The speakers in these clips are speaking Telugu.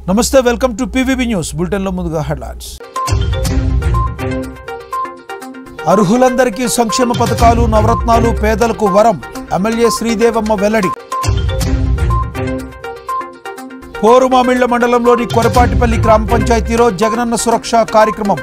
నమస్తే వెల్కమ్ టు పీవీబీ న్యూస్ బులెటిన్లో ముందుగా హెడ్లైన్స్ అర్హులందరికీ సంక్షేమ పథకాలు నవరత్నాలు పేదలకు వరం ఎమ్మెల్యే శ్రీదేవమ్మ వెల్లడి పోరుమామిళ్ల మండలంలోని కొరపాటిపల్లి గ్రామ పంచాయతీలో జగనన్న సురక్ష కార్యక్రమం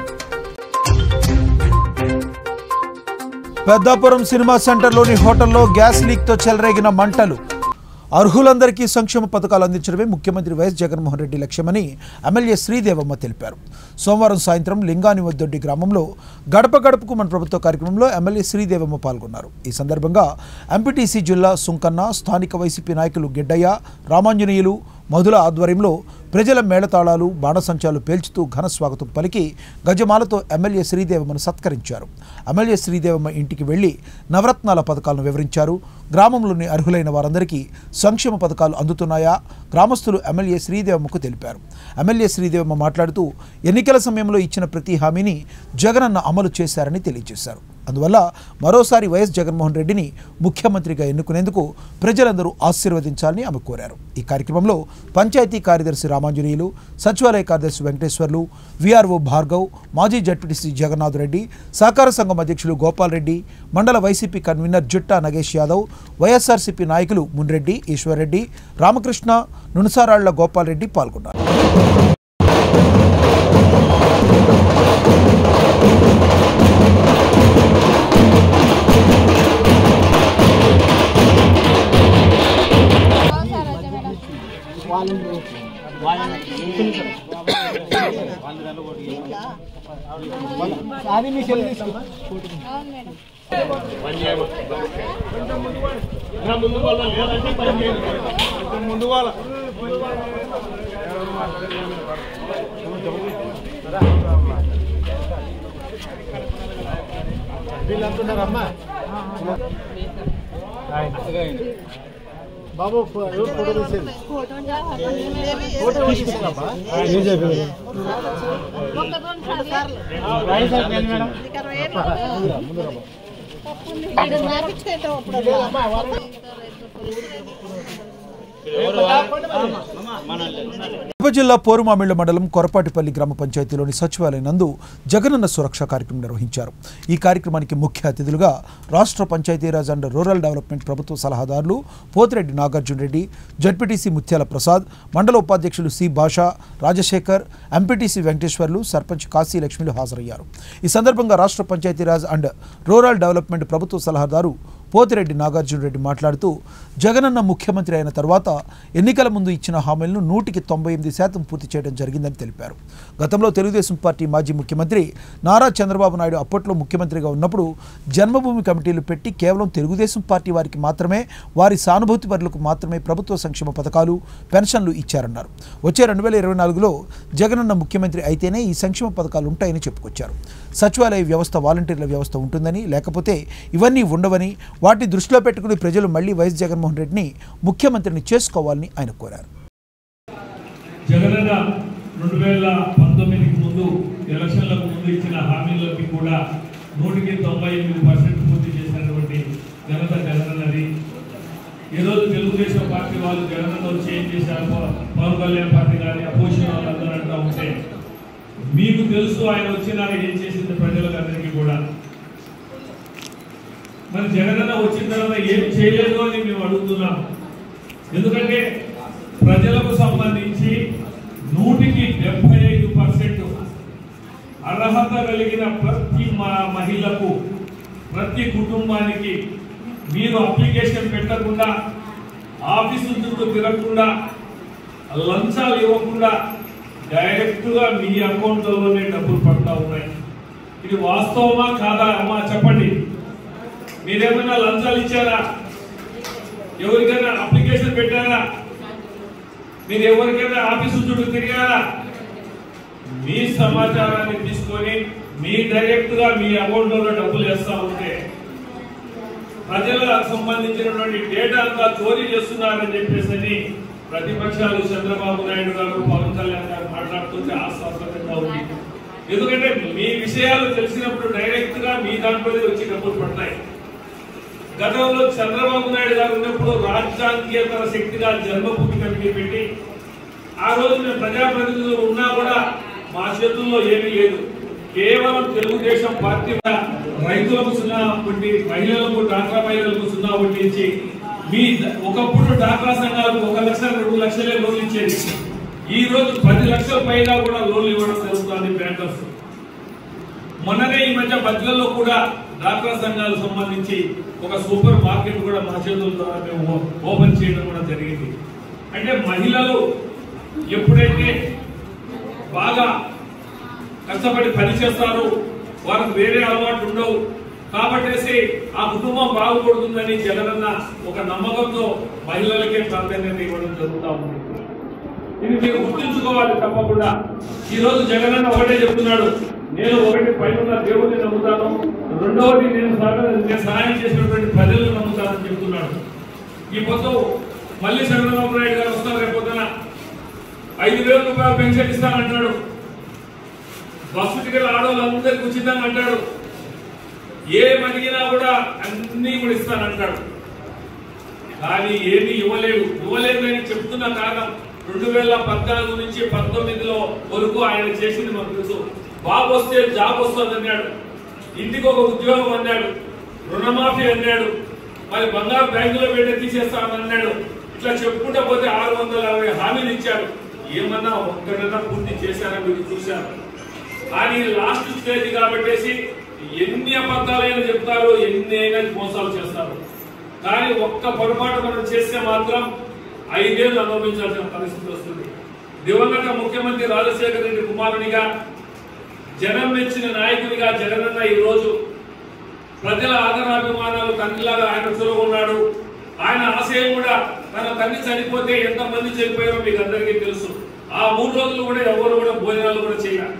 పెద్దాపురం సినిమా సెంటర్లోని హోటల్లో గ్యాస్ లీక్తో చెలరేగిన మంటలు అర్హులందరికీ సంక్షేమ పథకాలు అందించడమే ముఖ్యమంత్రి వైఎస్ జగన్మోహన్ రెడ్డి లక్ష్యమని ఎమ్మెల్యే శ్రీదేవమ్మ తెలిపారు సోమవారం సాయంత్రం లింగాని వద్దొడ్డి గ్రామంలో గడప గడపకు మన ప్రభుత్వ కార్యక్రమంలో ఎమ్మెల్యే శ్రీదేవమ్మ పాల్గొన్నారు ఈ సందర్భంగా ఎంపీటీసీ జిల్లా సుంకన్న స్థానిక వైసీపీ నాయకులు గిడ్డయ్య రామాంజనేయులు మధుల ఆధ్వర్యంలో ప్రజల మేళతాళాలు బాణసంచాలు పేల్చుతూ ఘన స్వాగతం పలికి గజమాలతో ఎమ్మెల్యే శ్రీదేవమ్మను సత్కరించారు ఎమ్మెల్యే శ్రీదేవమ్మ ఇంటికి వెళ్లి నవరత్నాల పథకాలను వివరించారు గ్రామంలోని అర్హులైన వారందరికీ సంక్షేమ పథకాలు అందుతున్నాయా గ్రామస్తులు ఎమ్మెల్యే శ్రీదేవమ్మకు తెలిపారు ఎమ్మెల్యే శ్రీదేవమ్మ మాట్లాడుతూ ఎన్నికల సమయంలో ఇచ్చిన ప్రతి హామీని జగనన్న అమలు చేశారని తెలియజేశారు అందువల్ల మరోసారి వైఎస్ జగన్మోహన్ రెడ్డిని ముఖ్యమంత్రిగా ఎన్నుకునేందుకు ప్రజలందరూ ఆశీర్వదించాలని ఆమె కోరారు ఈ కార్యక్రమంలో పంచాయతీ కార్యదర్శి రామాంజనేయులు సచివాలయ కార్యదర్శి వెంకటేశ్వర్లు విఆర్ఓ భార్గవ్ మాజీ జడ్పీటీసీ జగన్నాథ్ రెడ్డి సహకార సంఘం అధ్యక్షులు గోపాల్ రెడ్డి మండల YCP convener Jutta Nagesh Yadav YSRCP నాయకులు మున్రెడ్డి ఈశ్వర్రెడ్డి రామకృష్ణ నునసారాళ్ల గోపాల్ రెడ్డి పాల్గొన్నారు అది మీ సెల్ తీసుకో ముందు వాళ్ళ వీళ్ళంటున్నారమ్మా బాబు ఫో- ఎవరు ఫోటో తీసేది ఫోటో తీసుకున్నాబ్బా ఏం చెప్పారు కడప జిల్లా పోరుమామిళ్ల మండలం కొరపాటిపల్లి గ్రామ పంచాయతీలోని సచివాలయం నందు జగనన్న సురక్ష కార్యక్రమం నిర్వహించారు ఈ కార్యక్రమానికి ముఖ్య అతిథులుగా రాష్ట్ర పంచాయతీరాజ్ అండ్ రూరల్ డెవలప్మెంట్ ప్రభుత్వ సలహాదారులు పోతిరెడ్డి నాగార్జున రెడ్డి జడ్పీటీసీ ముత్యాల ప్రసాద్ మండల ఉపాధ్యక్షులు సి భాష రాజశేఖర్ ఎంపీటీసీ వెంకటేశ్వర్లు సర్పంచ్ కాశీ లక్ష్మిలు హాజరయ్యారు ఈ సందర్భంగా రాష్ట్ర పంచాయతీరాజ్ అండ్ రూరల్ డెవలప్మెంట్ ప్రభుత్వ సలహాదారు పోతిరెడ్డి నాగార్జున రెడ్డి మాట్లాడుతూ జగనన్న ముఖ్యమంత్రి అయిన తర్వాత ఎన్నికల ముందు ఇచ్చిన హామీలను నూటికి తొంభై ఎనిమిది శాతం పూర్తి చేయడం జరిగిందని తెలిపారు గతంలో తెలుగుదేశం పార్టీ మాజీ ముఖ్యమంత్రి నారా చంద్రబాబు నాయుడు అప్పట్లో ముఖ్యమంత్రిగా ఉన్నప్పుడు జన్మభూమి కమిటీలు పెట్టి కేవలం తెలుగుదేశం పార్టీ వారికి మాత్రమే వారి సానుభూతి పరులకు మాత్రమే ప్రభుత్వ సంక్షేమ పథకాలు పెన్షన్లు ఇచ్చారన్నారు వచ్చే రెండు వేల ఇరవై నాలుగులో జగనన్న ముఖ్యమంత్రి అయితేనే ఈ సంక్షేమ పథకాలు ఉంటాయని చెప్పుకొచ్చారు సచివాలయ వ్యవస్థ వాలంటీర్ల వ్యవస్థ ఉంటుందని లేకపోతే ఇవన్నీ ఉండవని వాటిని దృష్టిలో పెట్టుకుని ప్రజలు మళ్లీ వైఎస్ జగన్మోహన్ రెడ్డిని ముఖ్యమంత్రిని చేసుకోవాలని ఆయన కోరారు జగనన్న రెండు వేల పంతొమ్మిదికి ముందు ఎలక్షన్లకు ముందు ఇచ్చిన హామీలకి కూడా నూటికి తొంభై ఎనిమిది పర్సెంట్ పూర్తి చేసినటువంటి ఘనత జగనన్నది ఈరోజు తెలుగుదేశం పార్టీ వాళ్ళు జగనన్న వచ్చి ఏం చేశారు పవ- పవన్ కళ్యాణ్ పార్టీ కానీ అపోజిషన్ వాళ్ళందరూ అంటూ ఉంటే మీకు తెలుసు ఆయన వచ్చినాక ఏం చేసింది ప్రజలకు అందరికీ కూడా మరి జగనన్న వచ్చిన తర్వాత ఏం చేయలేదు అని మేము అడుగుతున్నాం ఎందుకంటే ప్రజలకు సంబంధించి నూటికి డెబ్బై ఐదు పర్సెంట్ అర్హత కలిగిన ప్రతి మ- మహిళకు ప్రతి కుటుంబానికి మీరు అప్లికేషన్ పెట్టకుండా ఆఫీసు చుట్టూ తిరగకుండా లంచాలు ఇవ్వకుండా డైరెక్ట్గా మీ అకౌంట్లలోనే డబ్బులు పడతా ఉన్నాయి ఇది వాస్తవమా కాదా అమ్మా చెప్పండి మీరేమైనా లంచాలు ఇచ్చారా ఎవరికైనా అప్లికేషన్ పెట్టారా మీరు ఎవరికైనా ఆఫీసు చుట్టూ తిరిగారా మీ సమాచారాన్ని తీసుకొని మీ డైరెక్ట్ గా మీ అకౌంట్ లో డబ్బులు వేస్తా ఉంటే ప్రజలకు సంబంధించినటువంటి డేటా అంతా చోరీ చేస్తున్నారని చెప్పేసి అని ప్రతిపక్షాలు చంద్రబాబు నాయుడు గారు పవన్ కళ్యాణ్ గారు మాట్లాడుతుంటే ఆశ్వాసంగా ఉంది ఎందుకంటే మీ విషయాలు తెలిసినప్పుడు డైరెక్ట్ గా మీ దాంట్లోనే వచ్చి డబ్బులు పడతాయి గతంలో చంద్రబాబు నాయుడు గారు ఉన్నప్పుడు రాజ్యాంగేతర శక్తిగా జన్మభూమి కమిటీ పెట్టి ఆ రోజు మేము ప్రజాప్రతినిధులు ఉన్నా కూడా మా చేతుల్లో ఏమీ లేదు కేవలం తెలుగుదేశం పార్టీ రైతులకు సున్నా వడ్డీ మహిళలకు డాక్రా మహిళలకు సున్నా వడ్డీ ఇచ్చి మీ ఒకప్పుడు డాక్రా సంఘాలకు ఒక లక్ష రెండు లక్షలే లోన్లు ఇచ్చేది ఈ రోజు పది లక్షల పైగా కూడా లోన్లు ఇవ్వడం జరుగుతుంది బ్యాంకర్స్ మొన్ననే ఈ మధ్య బడ్జెట్లో కూడా డాక్రా సంఘాలకు సంబంధించి ఒక సూపర్ మార్కెట్ కూడా మా చేతుల ద్వారా మేము ఓపెన్ చేయడం కూడా జరిగింది అంటే మహిళలు ఎప్పుడైతే బాగా కష్టపడి పని చేస్తారు వారికి వేరే అలవాటు ఉండవు కాబట్టేసి ఆ కుటుంబం బాగుపడుతుందని జగనన్న ఒక నమ్మకంతో మహిళలకే ప్రాధాన్యత ఇవ్వడం జరుగుతూ ఉంది ఇది మీరు గుర్తుంచుకోవాలి తప్పకుండా ఈ రోజు జగనన్న ఒకటే చెప్తున్నాడు నేను ఒకటి పైన దేవుడిని నమ్ముతాను రెండవది నేను సహకారం నేను సహాయం చేసినటువంటి ప్రజలను నమ్ముతానని చెప్తున్నాడు ఈ పొద్దు మళ్ళీ చంద్రబాబు నాయుడు గారు వస్తారు రేపు పొద్దున ఐదు వేల రూపాయలు పెన్షన్ ఇస్తానంటాడు బస్సు టికెట్ ఆడవాళ్ళందరికీ ఉచితంగా అంటాడు ఏం అడిగినా కూడా అన్ని కూడా ఇస్తానంటాడు కానీ ఏమీ ఇవ్వలేడు ఇవ్వలేదు అని చెప్తున్న కారణం రెండు వేల పద్నాలుగు నుంచి పంతొమ్మిదిలో వరకు ఆయన చేసింది మనకు తెలుసు బాబు వస్తే జాబ్ వస్తుంది అన్నాడు ఇంటికి ఒక ఉద్యోగం అన్నాడు రుణమాఫీ అన్నాడు మరి బంగారు బ్యాంకులో పెట్టి తీసేస్తామన్నాడు ఇట్లా చెప్పుకుంటా పోతే ఆరు వందల అరవై హామీలు ఇచ్చాడు ఏమన్నా ఒక్కడన్నా పూర్తి చేశారా మీరు చూశారు కానీ లాస్ట్ స్టేజ్ కాబట్టేసి ఎన్ని అబద్ధాలైనా చెప్తారు ఎన్ని అయినా మోసాలు చేస్తారు కానీ ఒక్క పొరపాటు మనం చేస్తే మాత్రం ఐదేళ్లు అనుభవించాల్సిన పరిస్థితి వస్తుంది దివంగత ముఖ్యమంత్రి రాజశేఖర రెడ్డి కుమారునిగా జనం మెచ్చిన నాయకునిగా జగనన్న ఈ రోజు ప్రజల ఆదరాభిమానాలు తండ్రిలాగా ఆయన ఉన్నాడు ఆయన ఆశయం కూడా తన తండ్రి చనిపోతే ఎంతమంది చనిపోయారో మీకు అందరికీ తెలుసు ఆ మూడు రోజులు కూడా ఎవరు కూడా భోజనాలు కూడా చేయాలి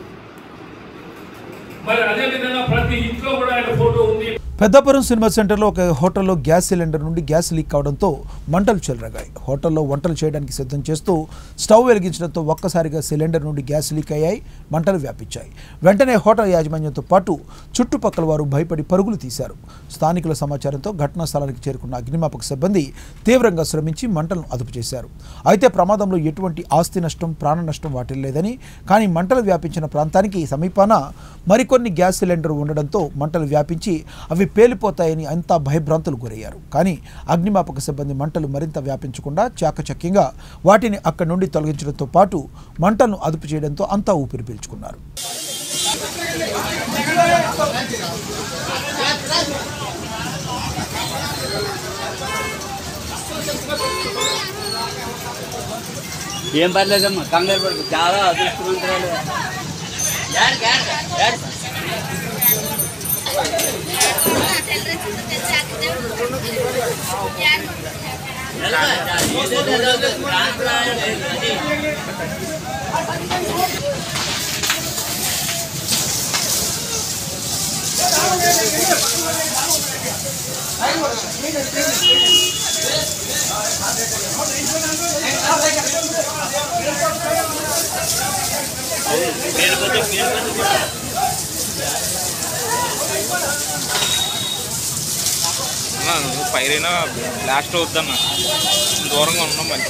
మరి అదే విధంగా ప్రతి ఇంట్లో కూడా ఆయన ఫోటో ఉంది పెద్దపురం సినిమా సెంటర్లో ఒక హోటల్లో గ్యాస్ సిలిండర్ నుండి గ్యాస్ లీక్ అవడంతో మంటలు చెలరగాయి హోటల్లో వంటలు చేయడానికి సిద్ధం చేస్తూ స్టవ్ వెలిగించడంతో ఒక్కసారిగా సిలిండర్ నుండి గ్యాస్ లీక్ అయ్యాయి మంటలు వ్యాపించాయి వెంటనే హోటల్ యాజమాన్యంతో పాటు చుట్టుపక్కల వారు భయపడి పరుగులు తీశారు స్థానికుల సమాచారంతో ఘటనా స్థలానికి చేరుకున్న అగ్నిమాపక సిబ్బంది తీవ్రంగా శ్రమించి మంటలను అదుపు చేశారు అయితే ప్రమాదంలో ఎటువంటి ఆస్తి నష్టం ప్రాణ నష్టం వాటిల్లేదని కానీ మంటలు వ్యాపించిన ప్రాంతానికి సమీపాన మరికొన్ని గ్యాస్ సిలిండర్ ఉండడంతో మంటలు వ్యాపించి అవి పేలిపోతాయని అంతా భయభ్రాంతులు గురయ్యారు కానీ అగ్నిమాపక సిబ్బంది మంటలు మరింత వ్యాపించకుండా చాకచక్యంగా వాటిని అక్కడి నుండి తొలగించడంతో పాటు మంటలను అదుపు చేయడంతో అంతా ఊపిరి పీల్చుకున్నారు ఏం పర్లేదమ్మా కంగారు పడుకు చాలా అదృష్టవంతురాలు అన్నా నువ్వు పైరైనా బ్లాస్ట్ అవుద్దన్న దూరంగా ఉన్నాం మరి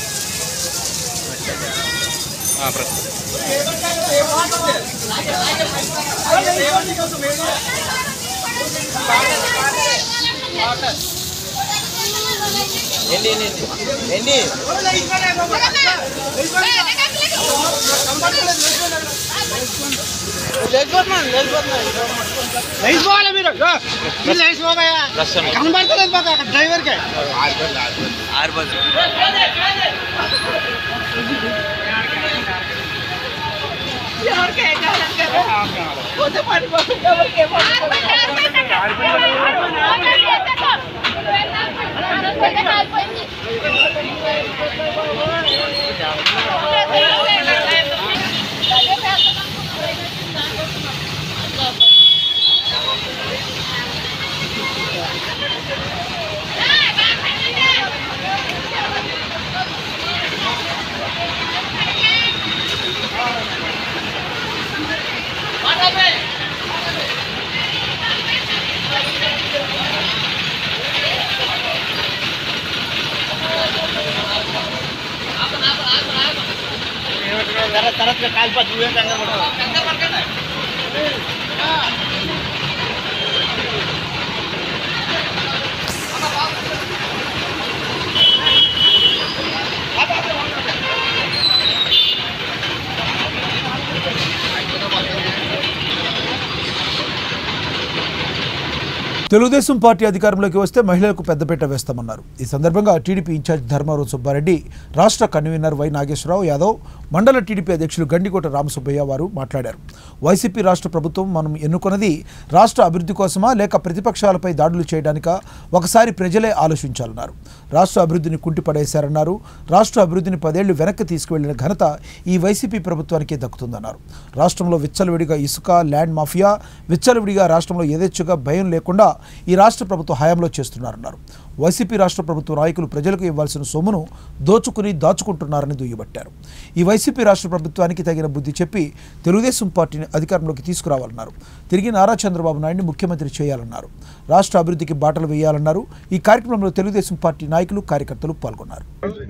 ఆ, ప్రస్తుతం లేచిపోవాలి మీరు ఇగో, మీరు లేచిపోయా ప్రస్తుతం కనబడతలేదు మాకు అక్కడ డ్రైవర్కి ఆరిపోతుంది తెలుగుదేశం పార్టీ అధికారంలోకి వస్తే మహిళలకు పెద్దపీట వేస్తామన్నారు ఈ సందర్భంగా టీడీపీ ఇన్ఛార్జ్ ధర్మారావు సుబ్బారెడ్డి రాష్ట్ర కన్వీనర్ వై నాగేశ్వరరావు యాదవ్ మండల టీడీపీ అధ్యక్షులు గండికోట రామసుబ్బయ్య వారు మాట్లాడారు వైసీపీ రాష్ట్ర ప్రభుత్వం మనం ఎన్నుకున్నది రాష్ట్ర అభివృద్ధి కోసమా లేక ప్రతిపక్షాలపై దాడులు చేయడానికా ఒకసారి ప్రజలే ఆలోచించాలన్నారు రాష్ట్ర అభివృద్ధిని కుంటిపడేశారన్నారు రాష్ట్ర అభివృద్ధిని పదేళ్లు వెనక్కి తీసుకువెళ్లిన ఘనత ఈ వైసీపీ ప్రభుత్వానికే దక్కుతుందన్నారు రాష్ట్రంలో విచ్చలవిడిగా ఇసుక ల్యాండ్ మాఫియా విచ్చలవిడిగా రాష్ట్రంలో యథేచ్ఛగా భయం లేకుండా ఈ రాష్ట్ర ప్రభుత్వ హయాంలో చేస్తున్నారన్నారు వైసీపీ రాష్ట్ర ప్రభుత్వ నాయకులు ప్రజలకు ఇవ్వాల్సిన సొమ్మును దోచుకుని దాచుకుంటున్నారని దుయ్యబట్టారు ఈ వైసీపీ రాష్ట్ర ప్రభుత్వానికి తగిన బుద్ధి చెప్పి తెలుగుదేశం పార్టీని అధికారంలోకి తీసుకురావాలన్నారు తిరిగి నారా చంద్రబాబు నాయుడిని ముఖ్యమంత్రి చేయాలన్నారు రాష్ట్ర అభివృద్ధికి బాటలు వేయాలన్నారు ఈ కార్యక్రమంలో తెలుగుదేశం పార్టీ నాయకులు కార్యకర్తలు పాల్గొన్నారు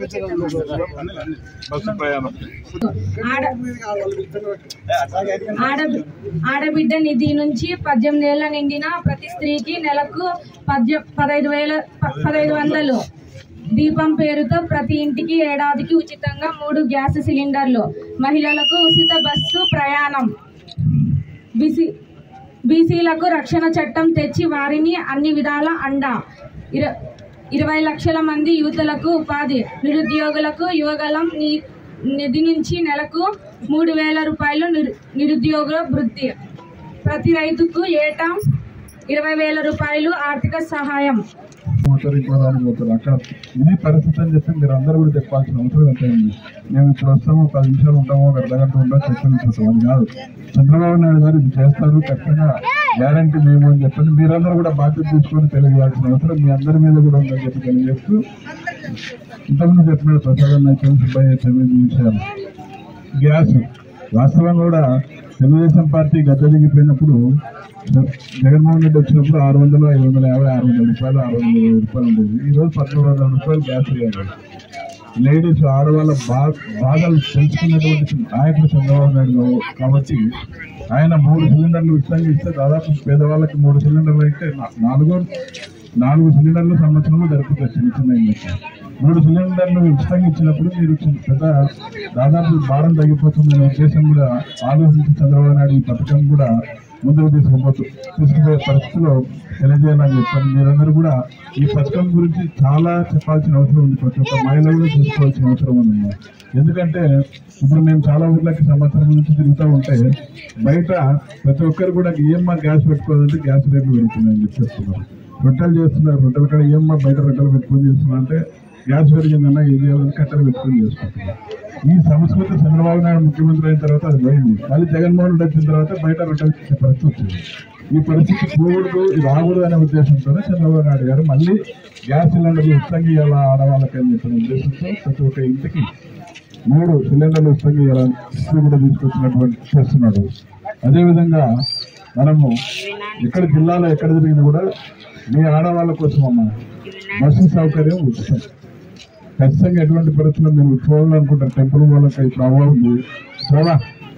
ఆడ- ఆడబిడ్డ నిధి నుంచి పద్దెనిమిది ఏళ్ల నిండిన ప్రతి స్త్రీకి నెలకు పద్దె పదహైదు వేల ప- పదహైదు వందలు దీపం పేరుతో ప్రతి ఇంటికి ఏడాదికి ఉచితంగా మూడు గ్యాస్ సిలిండర్లు మహిళలకు ఉచిత బస్సు ప్రయాణం బీసీ బీసీలకు రక్షణ చట్టం తెచ్చి వారిని అన్ని విధాల అండ ఇర ఇరవై లక్షల మంది యువతులకు ఉపాధి నిరుద్యోగులకు యువగలం ని నిధి నుంచి నెలకు మూడు వేల రూపాయలు నిరు నిరుద్యోగ వృద్ధి ప్రతి రైతుకు ఏటా ఇరవై వేల రూపాయలు ఆర్థిక సహాయం పోతారు ఇంకో దానికి పోతారు అక్కడ ఇది పరిస్థితి అని చెప్పి మీరు అందరూ కూడా చెప్పాల్సిన అవసరం ఎంత ఉంది మేము ఇప్పుడు వస్తాము పది నిమిషాలు ఉంటాము ఒక అర్ధ గంట ఉంటాం చర్చించుకుంటాం అది కాదు చంద్రబాబు నాయుడు గారు ఇది చేస్తారు ఖచ్చితంగా గ్యారంటీ మేము అని చెప్పండి మీరందరూ కూడా బాధ్యత తీసుకొని తెలియజేయాల్సిన అవసరం మీ అందరి మీద కూడా ఉందని చెప్పి తెలియజేస్తూ ఇంతకుముందు చెప్పినట్టు ప్రసాదం నాయకులు సుబ్బయ్య తొమ్మిది విషయాలు గ్యాస్ వాస్తవం కూడా తెలుగుదేశం పార్టీ గద్ద దిగిపోయినప్పుడు జగన్మోహన్ రెడ్డి వచ్చినప్పుడు ఆరు వందలు ఐదు వందల యాభై ఆరు వందల రూపాయలు ఆరు వందల ఇరవై రూపాయలు ఉండేది ఈ రోజు పదమూడు వందల రూపాయలు గ్యాస్ ఇవ్వాలి లేడీస్ ఆడవాళ్ళ బా బాధలు తెలుసుకున్నటువంటి నాయకుడు చంద్రబాబు నాయుడు గారు కాబట్టి ఆయన మూడు సిలిండర్లు ఉచితంగా ఇస్తే దాదాపు పేదవాళ్ళకి మూడు సిలిండర్లు అయితే నా- నాలుగో నాలుగు సిలిండర్లు సంవత్సరంలో జరుపుతారు చిన్న చిన్న ఇళ్ళకి. మూడు సిలిండర్లు ఉచితంగా ఇచ్చినప్పుడు మీరు చిన్న- పెద్ద దాదాపు భారం తగ్గిపోతుందనే ఉద్దేశం కూడా ఆలోచించి చంద్రబాబు నాయుడు ఈ పథకం కూడా ముందుకు తీసుకుపోతూ తీసుకుపోయే పరిస్థితిలో తెలియజేయాలని చెప్పాను మీరందరూ కూడా ఈ పథకం గురించి చాలా చెప్పాల్సిన అవసరం ఉంది ప్రతి ఒక్క మహిళ కూడా చూసుకోవాల్సిన అవసరం ఉంది ఎందుకంటే ఇప్పుడు మేము చాలా ఊర్లకి సంవత్సరం నుంచి తిరుగుతూ ఉంటే బయట ప్రతి ఒక్కరు కూడా ఈఎంఆర్ గ్యాస్ పెట్టుకోవాలంటే గ్యాస్ రేట్లు పెరుగుతున్నాయని చెప్పి చెప్తున్నారు రొట్టెలు చేస్తున్నారు రొట్టెల కాడ ఈఎంఆర్ బయట రొట్టెలు పెట్టుకొని చేస్తున్నారు అంటే గ్యాస్ పెరిగిందన్నా ఏం చేయాలని కట్టెలు పెట్టుకొని చేసుకుంటున్నారు ఈ సంస్కృతి చంద్రబాబు నాయుడు ముఖ్యమంత్రి అయిన తర్వాత అది పోయింది మళ్ళీ జగన్మోహన్ రెడ్డి వచ్చిన తర్వాత బయట రొట్టెలు చేసే పరిస్థితి వచ్చింది ఈ పరిస్థితి పోకూడదు ఇది రాకూడదు అనే ఉద్దేశంతోనే చంద్రబాబు నాయుడు గారు మళ్ళీ గ్యాస్ సిలిండర్లు ఉచితంగా ఇవ్వాలా ఆడవాళ్ళకి అని చెప్పిన ఉద్దేశంతో ప్రతి ఒక్క ఇంటికి మూడు సిలిండర్లు ఉచితంగా ఇవ్వాలని ఇస్తూ కూడా తీసుకొచ్చినటువంటి చేస్తున్నాడు అదేవిధంగా మనము ఎక్కడ జిల్లాలో ఎక్కడ తిరిగినా కూడా మీ ఆడవాళ్ళ కోసం అమ్మ బస్సు సౌకర్యం ఉచితం ఖచ్చితంగా ఎటువంటి పరిస్థితుల్లో మీరు చూడాలనుకుంటారు టెంపుల్ వాళ్ళకి ఇప్పుడు అవ్వాలి చాలా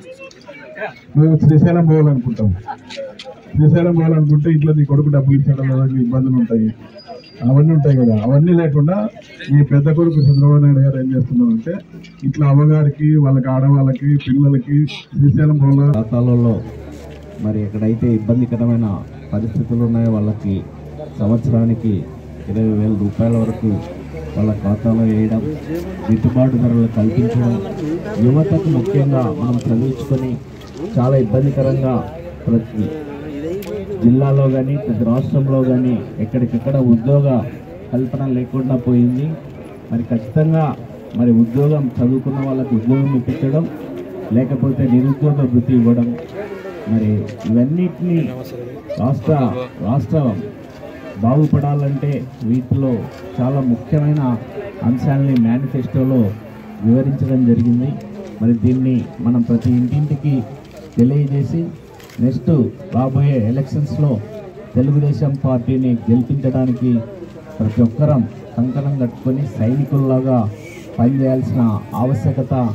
మేము శ్రీశైలం పోవాలనుకుంటాం శ్రీశైలం పోవాలనుకుంటే ఇంట్లో నీ కొడుకు డబ్బులు ఇచ్చడం లేదా నీ ఇబ్బందులు ఉంటాయి అవన్నీ ఉంటాయి కదా అవన్నీ లేకుండా మీ పెద్ద కొడుకు చంద్రబాబు నాయుడు గారు ఏం చేస్తున్నారంటే ఇట్లా అవ్వగారికి వాళ్ళకి ఆడవాళ్ళకి పిల్లలకి శ్రీశైలం పోవాల ఖాతాలలో మరి ఎక్కడైతే ఇబ్బందికరమైన పరిస్థితులు ఉన్నాయో వాళ్ళకి సంవత్సరానికి ఇరవై వేల రూపాయల వరకు వాళ్ళ ఖాతాలో వేయడం గిట్టుబాటు ధరలు కల్పించడం యువతకు ముఖ్యంగా మనం చదివించుకొని చాలా ఇబ్బందికరంగా ప్రతి జిల్లాలో కానీ ప్రతి రాష్ట్రంలో కానీ ఎక్కడికెక్కడ ఉద్యోగ కల్పన లేకుండా పోయింది మరి ఖచ్చితంగా మరి ఉద్యోగం చదువుకున్న వాళ్ళకి ఉద్యోగం ఇప్పించడం లేకపోతే నిరుద్యోగ వృత్తి ఇవ్వడం మరి ఇవన్నిటినీ రాష్ట్ర రాష్ట్రం బాగుపడాలంటే వీటిలో చాలా ముఖ్యమైన అంశాలని మేనిఫెస్టోలో వివరించడం జరిగింది మరి దీన్ని మనం ప్రతి ఇంటింటికి తెలియజేసి నెక్స్ట్ రాబోయే ఎలక్షన్స్లో తెలుగుదేశం పార్టీని గెలిపించడానికి ప్రతి ఒక్కరం కంకణం కట్టుకొని సైనికుల్లాగా పనిచేయాల్సిన ఆవశ్యకత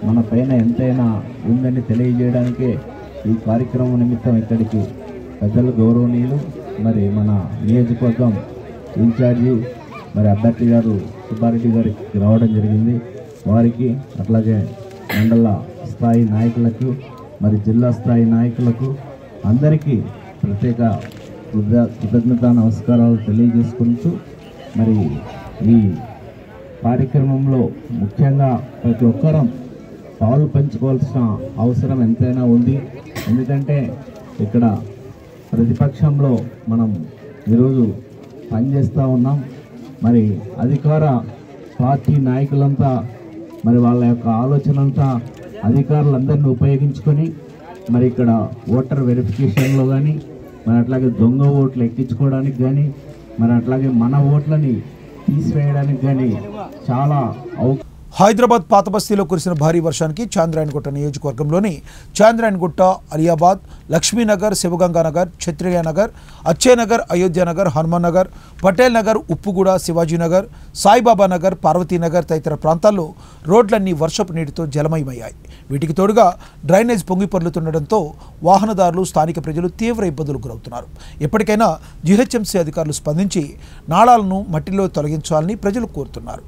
మన పైన ఎంతైనా ఉందని తెలియజేయడానికే ఈ కార్యక్రమం నిమిత్తం ఇక్కడికి పెద్దలు గౌరవనీయులు మరి మన నియోజకవర్గం ఇన్ఛార్జి మరి అభ్యర్థి గారు సుబ్బారెడ్డి గారికి రావడం జరిగింది వారికి అట్లాగే మండల స్థాయి నాయకులకు మరి జిల్లా స్థాయి నాయకులకు అందరికీ ప్రత్యేక కృత కృతజ్ఞత నమస్కారాలు తెలియజేసుకుంటూ మరి ఈ కార్యక్రమంలో ముఖ్యంగా ప్రతి ఒక్కరం పాలు పంచుకోవాల్సిన అవసరం ఎంతైనా ఉంది ఎందుకంటే ఇక్కడ ప్రతిపక్షంలో మనం ఈరోజు పనిచేస్తూ ఉన్నాం మరి అధికార పార్టీ నాయకులంతా మరి వాళ్ళ యొక్క ఆలోచన అంతా అధికారులందరినీ ఉపయోగించుకొని మరి ఇక్కడ ఓటర్ వెరిఫికేషన్లో కానీ మరి అట్లాగే దొంగ ఓట్లు ఎక్కించుకోవడానికి కానీ మరి అట్లాగే మన ఓట్లని తీసివేయడానికి కానీ చాలా అవ హైదరాబాద్ పాత బస్తీలో కురిసిన భారీ వర్షానికి చాంద్రాయణగుట్ట నియోజకవర్గంలోని చాంద్రాయణగుట్ట అలియాబాద్ లక్ష్మీనగర్ శివగంగానగర్ క్షత్రియనగర్ అచ్చేనగర్ అయోధ్యనగర్ హనుమాన్ నగర్ పటేల్ నగర్ ఉప్పుగూడ శివాజీనగర్ సాయిబాబా నగర్ పార్వతీనగర్ తదితర ప్రాంతాల్లో రోడ్లన్నీ వర్షపు నీటితో జలమయమయ్యాయి వీటికి తోడుగా డ్రైనేజ్ పొంగి పొర్లుతుండటంతో వాహనదారులు స్థానిక ప్రజలు తీవ్ర ఇబ్బందులకు గురవుతున్నారు ఎప్పటికైనా జీహెచ్ఎంసీ అధికారులు స్పందించి నాళాలను మట్టిలో తొలగించాలని ప్రజలు కోరుతున్నారు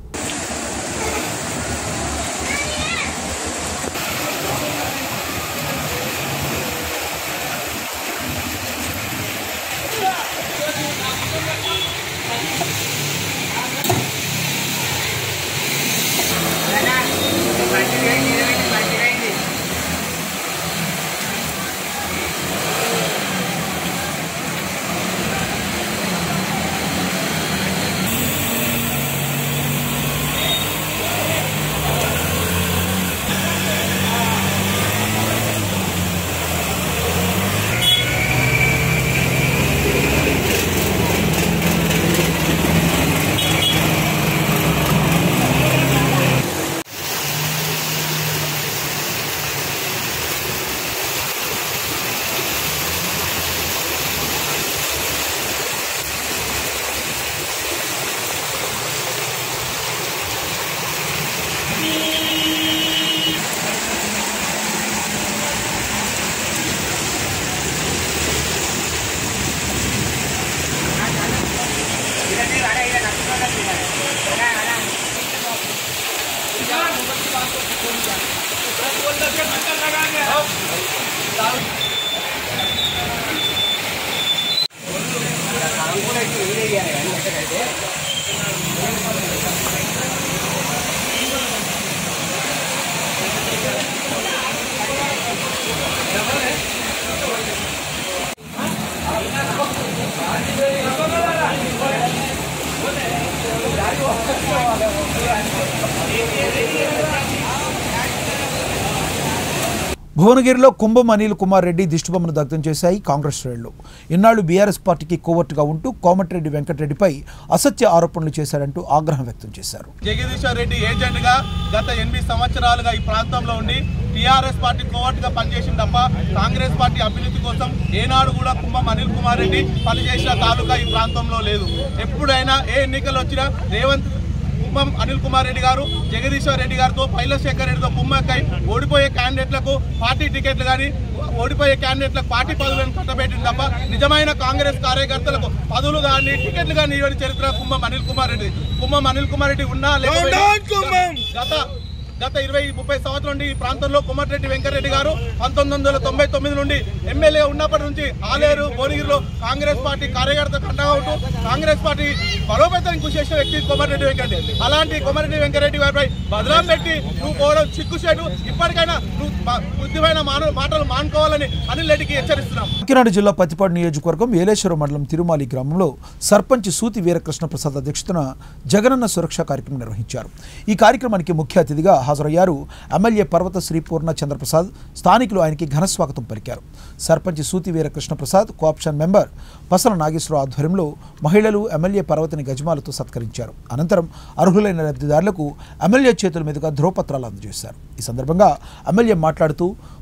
భువనగిరిలో కుంభం అనిల్ కుమార్ రెడ్డి దిష్టిబొమ్మను దగ్ధం చేశాయి కాంగ్రెస్ శ్రేణులు ఇన్నాళ్లు బీఆర్ఎస్ పార్టీకి కోవర్టుగా ఉంటూ కోమటిరెడ్డి వెంకటరెడ్డిపై అసత్య ఆరోపణలు చేశారంటూ ఆగ్రహం వ్యక్తం చేశారు జగదీశ్వర్ రెడ్డి ఏజెంట్ గా గత ఎనిమిది సంవత్సరాలుగా ఈ ప్రాంతంలో ఉండి టీఆర్ఎస్ పార్టీ కోవర్ట్ గా పనిచేసింది తప్ప కాంగ్రెస్ పార్టీ అభివృద్ధి కోసం ఏనాడు కూడా కుంభం అనిల్ కుమార్ రెడ్డి పనిచేసిన తాలూకా ఈ ప్రాంతంలో లేదు ఎప్పుడైనా ఏ ఎన్నికలు వచ్చినా రేవంత్ కుంభం అనిల్ కుమార్ రెడ్డి గారు జగదీశ్వర్ రెడ్డి గారితో పైలశేఖర్ రెడ్డితో కుమ్మక్కై ఓడిపోయే క్యాండిడేట్లకు పార్టీ టికెట్లు కానీ ఓడిపోయే క్యాండిడేట్లకు పార్టీ పదవులను కట్టబెట్టింది తప్ప నిజమైన కాంగ్రెస్ కార్యకర్తలకు పదవులు కానీ టికెట్లు కానీ ఇవ్వని చరిత్ర కుంభం అనిల్ కుమార్ రెడ్డి కుంభం అనిల్ కుమార్ రెడ్డి ఉన్నా లేకపోయినా గత గత ఇరవై ముప్పై సంవత్సరాల నుండి ఈ ప్రాంతంలో కుమ్మటిరెడ్డి వెంకటరెడ్డి గారు పంతొమ్మిది వందల తొంభై తొమ్మిది నుండి ఎమ్మెల్యే ఉన్నప్పటి నుంచి ఆలేరు భువనగిరిలో కాంగ్రెస్ పార్టీ కార్యకర్త అండగా ఉంటూ కాంగ్రెస్ పార్టీ బలోపేతానికి కృషి చేసిన వ్యక్తి కొమరెడ్డి వెంకటరెడ్డి అలాంటి కొమరెడ్డి వెంకటరెడ్డి గారిపై బదలాం పెట్టి నువ్వు పోవడం సిగ్గుచేటు ఇప్పటికైనా నువ్వు బ- బుద్ధిమైన మాను మాటలు మానుకోవాలని అనిల్ రెడ్డికి హెచ్చరిస్తున్నాం కాకినాడ జిల్లా పత్తిపాడు నియోజకవర్గం ఏలేశ్వరం మండలం తిరుమాలి గ్రామంలో సర్పంచ్ సూతి వీరకృష్ణ ప్రసాద్ అధ్యక్షతన జగనన్న సురక్ష కార్యక్రమం నిర్వహించారు ఈ కార్యక్రమానికి ముఖ్య అతిథిగా హాజరయ్యారు ఎమ్మెల్యే పర్వత శ్రీ పూర్ణ చంద్రప్రసాద్ స్థానికులు ఆయనకి ఘన స్వాగతం పలికారు సర్పంచ్ సూతి వీరకృష్ణ ప్రసాద్ కోఆప్షన్ మెంబర్ పసల నాగేశ్వరరావు ఆధ్వర్యంలో మహిళలు ఎమ్మెల్యే పర్వతిని గజమాలతో సత్కరించారు అనంతరం అర్హులైన లబ్ధిదారులకు ఎమ్మెల్యే చేతుల మీదుగా ధ్రువపత్రాలు అందజేశారు ఈ సందర్భంగా ఎమ్మెల్యే మాట్లాడుతూ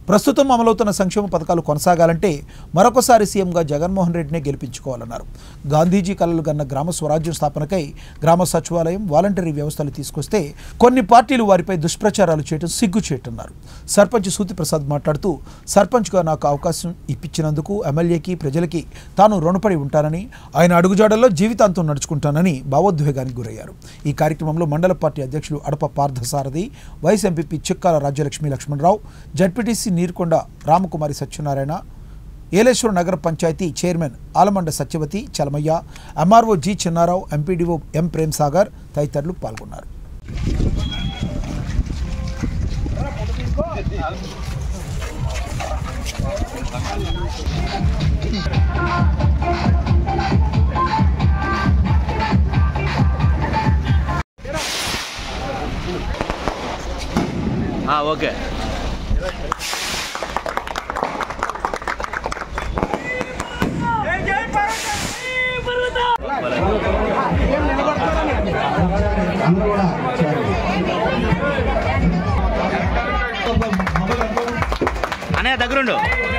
ప్రస్తుతం అమలవుతున్న సంక్షేమ పథకాలు కొనసాగాలంటే మరొకసారి సీఎంగా జగన్మోహన్ రెడ్డినే గెలిపించుకోవాలన్నారు గాంధీజీ కలలు గన్న గ్రామ స్వరాజ్యం స్థాపనకై గ్రామ సచివాలయం వాలంటరీ వ్యవస్థలు తీసుకొస్తే కొన్ని పార్టీలు వారిపై దుష్ప్రచారాలు చేయడం సిగ్గుచేటన్నారు సర్పంచ్ సూతి ప్రసాద్ మాట్లాడుతూ సర్పంచ్గా నాకు అవకాశం ఇప్పించినందుకు ఎమ్మెల్యేకి ప్రజలకి తాను రుణపడి ఉంటానని ఆయన అడుగుజాడల్లో జీవితాంతం నడుచుకుంటానని భావోద్వేగానికి గురయ్యారు ఈ కార్యక్రమంలో మండల పార్టీ అధ్యక్షులు Adapa Parthasarathi vice MPP Chikkala Rajyalakshmi Lakshmanarao ZPTC Neerukonda Ramakumari Satyanarayana Yeleswaram నగర panchayat chairman Alamanda Satyavathi Chalamayya MRO G Chinnarao MPDO M Prem Sagar తదితరులు పాల్గొన్నారు ఓకే అందరూ కూడా అనే దగ్గరుండు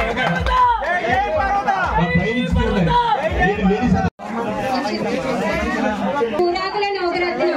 కూరాకుల నౌకరత్నం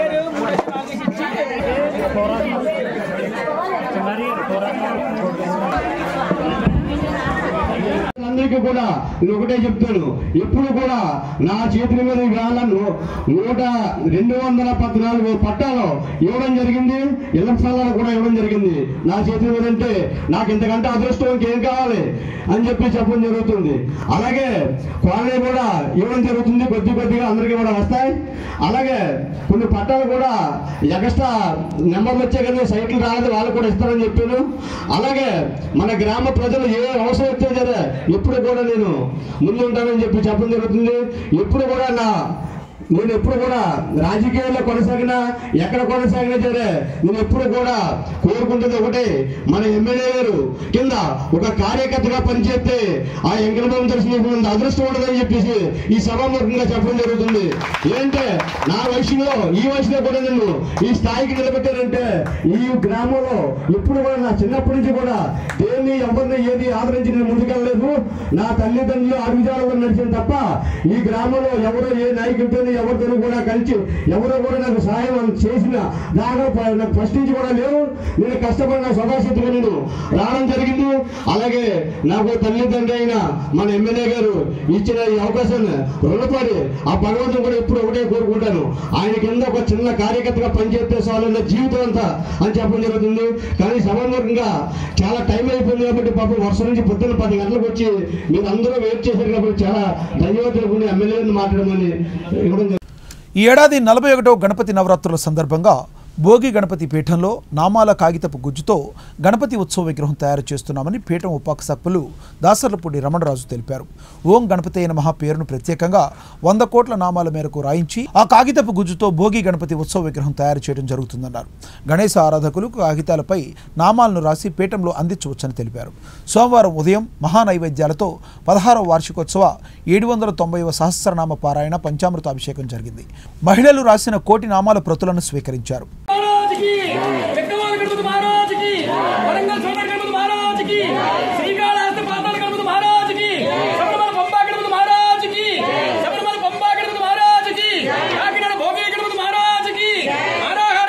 అందరికీ కూడా నేను ఒకటే చెప్తాను ఎప్పుడు కూడా నా చేతుల మీద ఇవాళ నూ- నూట రెండు వందల పద్నాలుగు పట్టాలు ఇవ్వడం జరిగింది ఇళ్ల స్థలాలు కూడా ఇవ్వడం జరిగింది నా చేతుల మీద అంటే నాకు ఇంతకంటే అదృష్టం ఇంకేం కావాలి అని చెప్పి చెప్పడం జరుగుతుంది అలాగే కాలనీ కూడా ఇవ్వడం జరుగుతుంది కొద్ది కొద్దిగా అందరికీ కూడా వస్తాయి అలాగే కొన్ని పట్టాలు కూడా ఎక్స్ట్రా నెంబర్లు వచ్చే కదా సైట్లు రాలేదు వాళ్ళు కూడా ఇస్తారని చెప్పాను అలాగే మన గ్రామ ప్రజలు ఏ అవసరం వచ్చే సరే ఎప్పుడు కూడా నేను ముందు ఉంటానని చెప్పి చెప్పడం జరుగుతుంది ఎప్పుడు కూడా నా నేను ఎప్పుడు కూడా రాజకీయాల్లో కొనసాగినా ఎక్కడ కొనసాగినా సరే నేను ఎప్పుడు కూడా కోరుకుంటుంది ఒకటే మన ఎమ్మెల్యే గారు కింద ఒక కార్యకర్తగా పనిచేస్తే ఆ ఎంకలబాబు దర్శనం అదృష్టం ఉండదని చెప్పేసి ఈ సభాముఖంగా చెప్పడం జరుగుతుంది ఏంటంటే నా వయసులో ఈ వయసులో కూడా నన్ను ఈ స్థాయికి నిలబెట్టారంటే ఈ గ్రామంలో ఎప్పుడు కూడా నా చిన్నప్పటి నుంచి కూడా దేన్ని ఎవరిని ఏది ఆదరించి నేను ముందుకెళ్ళలేదు నా తల్లిదండ్రులు అడుగుజాడలో నడిచిన తప్ప ఈ గ్రామంలో ఎవరో ఏ నాయకుడితో ఎవరితో కూడా కలిసి ఎవరో కూడా నాకు సహాయం చేసిన దాకా ప- నాకు ఫస్ట్ నుంచి కూడా లేవు నేను కష్టపడిన సదాశక్తిగా నేను రావడం జరిగింది అలాగే నాకు తల్లిదండ్రి అయిన మన ఎమ్మెల్యే గారు ఇచ్చిన ఈ అవకాశాన్ని రుణపడి ఆ భగవంతుడు కూడా ఎప్పుడు ఒకటే కోరుకుంటాను ఆయన కింద ఒక చిన్న కార్యకర్తగా పనిచేస్తే చాలు నా జీవితం అంతా అని చెప్పడం జరుగుతుంది కానీ సభాముఖంగా చాలా టైం అయిపోయింది కాబట్టి పాపం వర్షం నుంచి పొద్దున్న పది గంటలకు వచ్చి మీరు అందరూ వెయిట్ చేశారు కాబట్టి చాలా ధన్యవాదాలు ఎమ్మెల్యేని మాట్లాడమని ఇవ్వడం జరిగింది. ఈ ఏడాది నలభై ఒకటో గణపతి నవరాత్రుల సందర్భంగా భోగి గణపతి పీఠంలో నామాల కాగితపు గుజ్జుతో గణపతి ఉత్సవ విగ్రహం తయారు చేస్తున్నామని పీఠం ఉపాసకులు దాసర్లపూడి రమణరాజు తెలిపారు ఓం గణపతి అయిన మహా పేరును ప్రత్యేకంగా వంద కోట్ల నామాల మేరకు రాయించి ఆ కాగితపు గుజ్జుతో భోగి గణపతి ఉత్సవ విగ్రహం తయారు చేయడం జరుగుతుందన్నారు గణేశ ఆరాధకులు కాగితాలపై నామాలను రాసి పీఠంలో అందించవచ్చని తెలిపారు సోమవారం ఉదయం మహానైవేద్యాలతో పదహారవ వార్షికోత్సవ ఏడు వందల తొంభైవ సహస్రనామ పారాయణ పంచామృత అభిషేకం జరిగింది మహిళలు రాసిన కోటి నామాల ప్రతులను స్వీకరించారు महाराज की चक्रवाल गणपति महाराज की वरंगल सोमर गणपति महाराज की श्रीकाళహస్తి పాతాళ గణపతి महाराज की శబరిమల పంబా గణపతి महाराज की శబరిమల పంబా గణపతి महाराज की కాకినాడ భోగి గణపతి महाराज की హర హర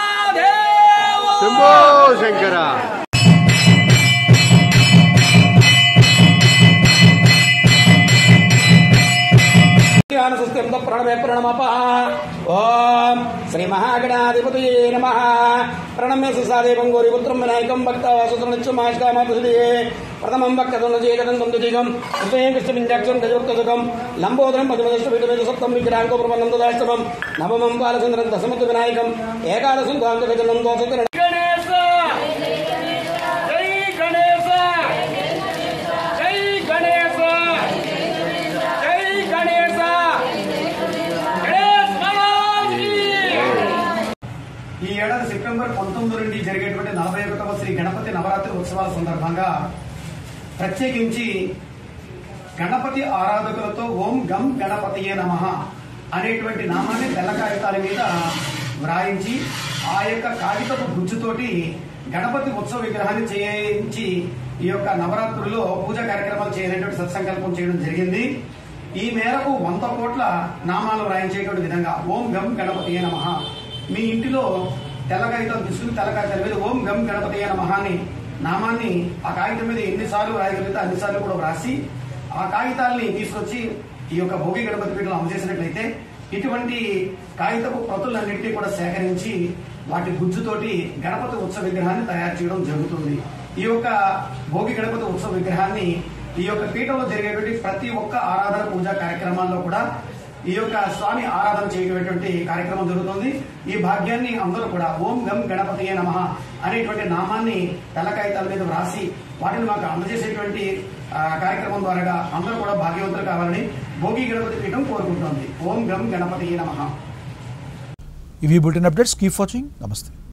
మహాదేవ శంభో శంకర ధ్యానసుస్తం ప్రణమే ప్రణమప ఓం శ్రీ మహాగణాధిపతయే నమ ప్రణమ్య సుసాదేవం గౌరి పుత్రం వినాయకం భక్త వాసుత్రనిత్యమాష్కామపృథివే ప్రథమం భక్తదుండజేకదంతం దుదిగం హృదయం కృష్ణమింజాక్షం గజవక్తదుగం లంబోదరం పదమదష్టపీఠవేద సప్తం విగ్రహాంకో ప్రబంధం దదాష్టమం నవమం బాలసుందరం దశమతు వినాయకం ఏకాదశం ద్వాంతగజనం దోషతు గణేశ జై గణేశ జై గణేశ జై గణేశ గణేశ్ మహారాజ్ కీ ఈ ఏడాది సెప్టెంబర్ పంతొమ్మిది నుండి జరిగేటువంటి నలభై ఒకటవ శ్రీ గణపతి నవరాత్రి ఉత్సవాల సందర్భంగా ప్రత్యేకించి గణపతి ఆరాధకులతో ఓం గం గణపతియే నమ అనేటువంటి నామాన్ని తెల్ల కాగితాల మీద వ్రాయించి ఆ యొక్క కాగితపు గుజ్జుతోటి గణపతి ఉత్సవ విగ్రహాన్ని చేయించి ఈ యొక్క నవరాత్రుల్లో పూజా కార్యక్రమాలు చేయనటువంటి సత్సంకల్పం చేయడం జరిగింది ఈ మేరకు వంద కోట్ల నామాలు రాయించేటువంటి విధంగా ఓం గం గణపతి నమః మీ ఇంటిలో తెల్ల కాగితం తీసుకుని తెల్ల కాగితాల మీద ఓం గం గణపతి నమః అని నామాన్ని ఆ కాగితం మీద ఎన్నిసార్లు రాయగలిగితే అన్నిసార్లు కూడా వ్రాసి ఆ కాగితాల్ని తీసుకొచ్చి ఈ యొక్క భోగి గణపతి పీఠంలో అందజేసినట్లయితే ఇటువంటి కాగితపు ప్రతులన్నింటినీ కూడా సేకరించి వాటి గుజ్జుతోటి గణపతి ఉత్సవ విగ్రహాన్ని తయారు చేయడం జరుగుతుంది ఈ యొక్క భోగి గణపతి ఉత్సవ విగ్రహాన్ని ఈ యొక్క పీఠంలో జరిగేటువంటి ప్రతి ఒక్క ఆరాధన పూజా కార్యక్రమాల్లో కూడా ఈ యొక్క స్వామి ఆరాధన చేయటువంటి కార్యక్రమం జరుగుతుంది ఈ భాగ్యాన్ని అందరూ కూడా ఓం గం గణపతి నమ అనేటువంటి నామాన్ని తెల్ల కాగితాల మీద వ్రాసి వాటిని మాకు అందజేసేటువంటి ఆ, కార్యక్రమం ద్వారా అందరూ కూడా భాగ్యవంతులు కావాలని భోగి గణపతి పీఠం కోరుకుంటోంది ఓం గం గణపతి నమ ఇవి బులెటిన్ అప్డేట్స్ కీప్ వాచింగ్ నమస్తే